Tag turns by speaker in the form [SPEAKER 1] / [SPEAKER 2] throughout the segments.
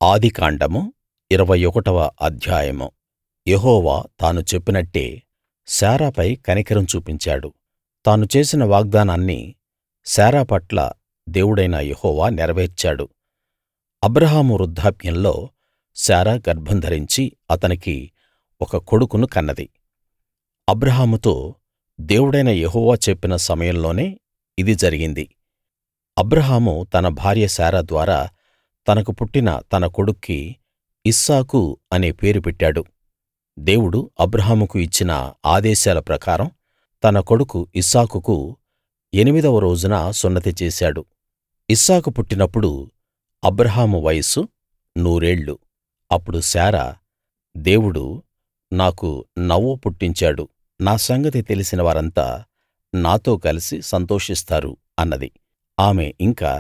[SPEAKER 1] ఆదికాండము ఇరవై ఒకటవ అధ్యాయము యెహోవా తాను చెప్పినట్టే శారాపై కనికరం చూపించాడు తాను చేసిన వాగ్దానాన్ని శారా పట్ల దేవుడైన యెహోవా నెరవేర్చాడు అబ్రాహాము వృద్ధాప్యంలో శారా గర్భం ధరించి అతనికి ఒక కొడుకును కన్నది అబ్రాహాముతో దేవుడైన యెహోవా చెప్పిన సమయంలోనే ఇది జరిగింది అబ్రాహాము తన భార్య శారా ద్వారా తనకు పుట్టిన తన కొడుక్కి ఇస్సాకు అనే పేరు పెట్టాడు దేవుడు అబ్రాహాముకు ఇచ్చిన ఆదేశాల ప్రకారం తన కొడుకు ఇస్సాకుకు ఎనిమిదవ రోజున సున్నతి చేశాడు ఇస్సాకు పుట్టినప్పుడు అబ్రాహాము వయస్సు నూరేళ్ళు అప్పుడు శారా దేవుడు నాకు నవ్వు పుట్టించాడు నా సంగతి తెలిసిన వారంతా నాతో కలిసి సంతోషిస్తారు అన్నది ఆమె ఇంకా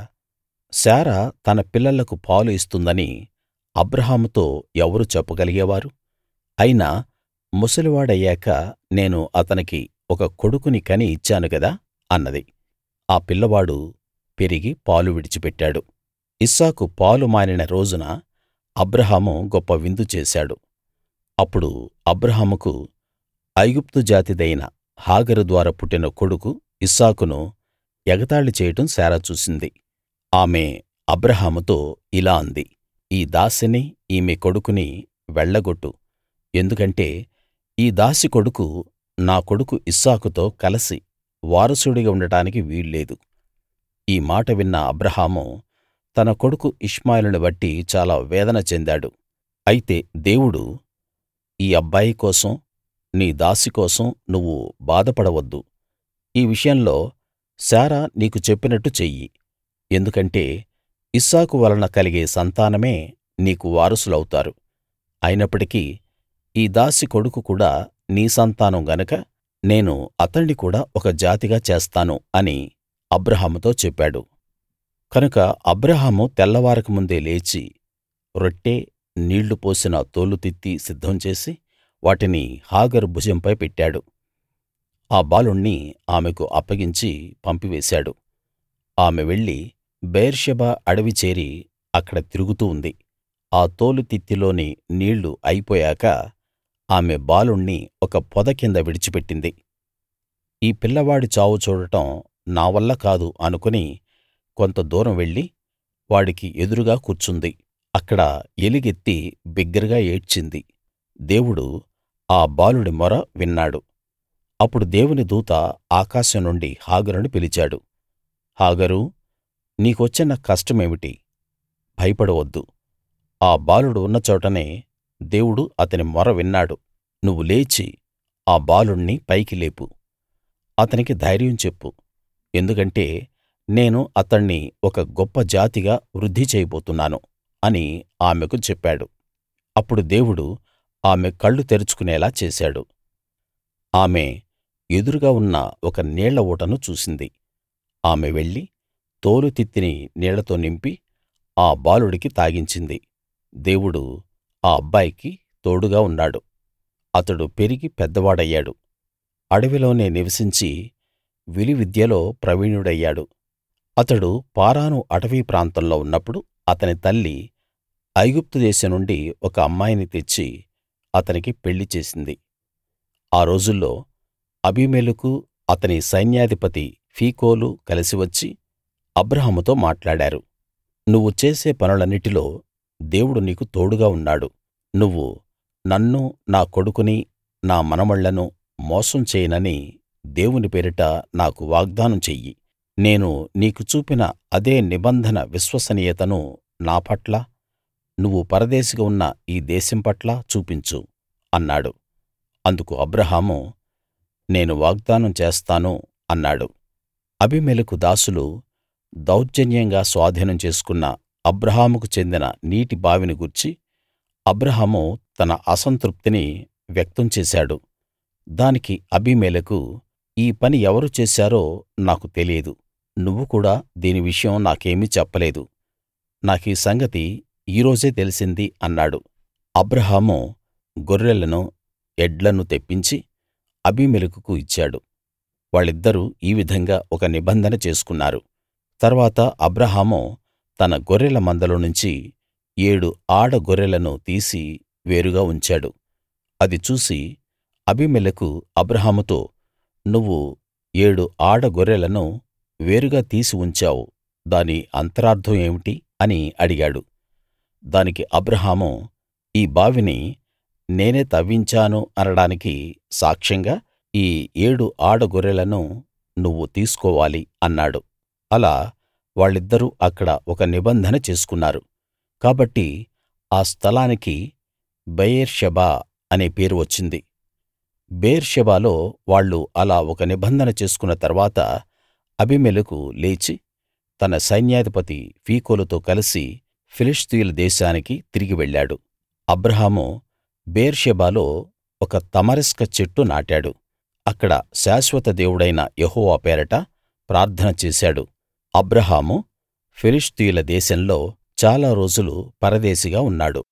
[SPEAKER 1] శారా తన పిల్లలకు పాలు ఇస్తుందని అబ్రాహాముతో ఎవరు చెప్పగలిగేవారు అయినా ముసలివాడయ్యాక నేను అతనికి ఒక కొడుకుని కని ఇచ్చాను గదా అన్నది ఆ పిల్లవాడు పెరిగి పాలు విడిచిపెట్టాడు ఇస్సాకు పాలు మానిన రోజున అబ్రాహాము గొప్ప విందు చేశాడు అప్పుడు అబ్రాహాముకు ఐగుప్తు జాతిదైన హాగరు ద్వారా పుట్టిన కొడుకు ఇస్సాకును ఎగతాళి చేయడం శారా చూసింది ఆమె అబ్రాహాముతో ఇలా అంది ఈ దాసిని ఈమె కొడుకుని వెళ్ళగొట్టు ఎందుకంటే ఈ దాసి కొడుకు నా కొడుకు ఇస్సాకుతో కలసి వారసుడిగా ఉండటానికి వీల్లేదు ఈ మాట విన్న అబ్రాహాము తన కొడుకు ఇష్మాయేలును బట్టి చాలా వేదన చెందాడు అయితే దేవుడు ఈ అబ్బాయి కోసం నీ దాసి కోసం నువ్వు బాధపడవద్దు ఈ విషయంలో శారా నీకు చెప్పినట్టు చెయ్యి ఎందుకంటే ఇస్సాకు వలన కలిగే సంతానమే నీకు వారసులౌతారు అయినప్పటికీ ఈ దాసి కొడుకు కూడా నీ సంతానం గనక నేను అతణ్ణి కూడా ఒక జాతిగా చేస్తాను అని అబ్రాహాముతో చెప్పాడు కనుక అబ్రాహాము తెల్లవారక ముందే లేచి రొట్టె నీళ్లు పోసిన తోలుతిత్తి సిద్ధం చేసి వాటిని హాగరు భుజంపై పెట్టాడు ఆ బాలుణ్ణి ఆమెకు అప్పగించి పంపివేశాడు ఆమె వెళ్లి బెయేర్షెబా అడవి చేరి అక్కడ తిరుగుతూ ఉంది ఆ తోలుతిత్తిలోని నీళ్లు అయిపోయాక ఆమె బాలుణ్ణి ఒక పొద కింద విడిచిపెట్టింది ఈ పిల్లవాడి చావు చూడటం నా వల్ల కాదు అనుకుని కొంత దూరం వెళ్లి వాడికి ఎదురుగా కూర్చుంది అక్కడ ఎలుగెత్తి బిగ్గరగా ఏడ్చింది దేవుడు ఆ బాలుడి మొర విన్నాడు అప్పుడు దేవుని దూత ఆకాశం నుండి హాగరును పిలిచాడు హాగరూ నీకొచ్చిన కష్టమేమిటి భయపడవద్దు ఆ బాలుడు ఉన్న చోటనే దేవుడు అతని మొర విన్నాడు నువ్వు లేచి ఆ బాలుణ్ణి పైకి లేపు అతనికి ధైర్యం చెప్పు ఎందుకంటే నేను అతణ్ణి ఒక గొప్ప జాతిగా వృద్ధి చేయబోతున్నాను అని ఆమెకు చెప్పాడు అప్పుడు దేవుడు ఆమె కళ్ళు తెరుచుకునేలా చేశాడు ఆమె ఎదురుగా ఉన్న ఒక నీళ్ల ఊటను చూసింది ఆమె వెళ్లి తోలుతిత్తిని నీళ్లతో నింపి ఆ బాలుడికి తాగించింది దేవుడు ఆ అబ్బాయికి తోడుగా ఉన్నాడు అతడు పెరిగి పెద్దవాడయ్యాడు అడవిలోనే నివసించి విలువిద్యలో ప్రవీణుడయ్యాడు అతడు పారాను అటవీ ప్రాంతంలో ఉన్నప్పుడు అతని తల్లి ఐగుప్తు దేశం నుండి ఒక అమ్మాయిని తెచ్చి అతనికి పెళ్లి చేసింది ఆ రోజుల్లో అబీమెలెకు అతని సైన్యాధిపతి ఫీకోలు కలిసి వచ్చి అబ్రాహాముతో మాట్లాడారు నువ్వు చేసే పనులన్నిటిలో దేవుడు నీకు తోడుగా ఉన్నాడు నువ్వు నన్ను నా కొడుకుని నా మనమళ్ళను మోసం చేయనని దేవుని పేరిట నాకు వాగ్దానం చెయ్యి నేను నీకు చూపిన అదే నిబంధన విశ్వసనీయతను నా పట్ల నువ్వు పరదేశిగా ఉన్న ఈ దేశం పట్ల చూపించు అన్నాడు అందుకు అబ్రాహాము నేను వాగ్దానం చేస్తాను అన్నాడు అబీమెలెకు దాసులు దౌర్జన్యంగా స్వాధీనం చేసుకున్న అబ్రాహాముకు చెందిన నీటి బావిని గూర్చి అబ్రాహాము తన అసంతృప్తిని వ్యక్తం చేశాడు దానికి అబీమెలెకు ఈ పని ఎవరు చేశారో నాకు తెలియదు నువ్వు కూడా దీని విషయం నాకేమీ చెప్పలేదు నాకీ సంగతి ఈ రోజే తెలిసింది అన్నాడు అబ్రాహాము గొర్రెలను ఎడ్లను తెప్పించి అబీమెలెకుకు ఇచ్చాడు వాళ్ళిద్దరూ ఈ విధంగా ఒక నిబంధన చేసుకున్నారు తర్వాత అబ్రాహాము తన గొర్రెల మందలో నుంచి ఏడు ఆడ గొర్రెలను తీసి వేరుగా ఉంచాడు అది చూసి అబీమెలెకు అబ్రాహాముతో నువ్వు ఏడు ఆడ గొర్రెలను వేరుగా తీసి ఉంచావు దాని అంతరార్థం ఏమిటి అని అడిగాడు దానికి అబ్రాహాము ఈ బావిని నేనే తవ్వించాను అనడానికి సాక్ష్యంగా ఈ ఏడు ఆడ గొర్రెలను నువ్వు తీసుకోవాలి అన్నాడు అలా వాళ్ళిద్దరూ అక్కడ ఒక నిబంధన చేసుకున్నారు కాబట్టి ఆ స్థలానికి బెయేర్షెబా అనే పేరు వచ్చింది బెయేర్షెబాలో వాళ్ళు అలా ఒక నిబంధన చేసుకున్న తర్వాత అబీమెలెకు లేచి తన సైన్యాధిపతి ఫీకోలుతో కలిసి ఫిలిష్తీయుల దేశానికి తిరిగి వెళ్ళాడు అబ్రాహాము బెయేర్షెబాలో ఒక తమరిస్క చెట్టు నాటాడు అక్కడ శాశ్వత దేవుడైన యెహోవా పేరట ప్రార్థన చేశాడు అబ్రాహాము ఫిలిష్తీయుల దేశంలో చాలా రోజులు పరదేశిగా ఉన్నాడు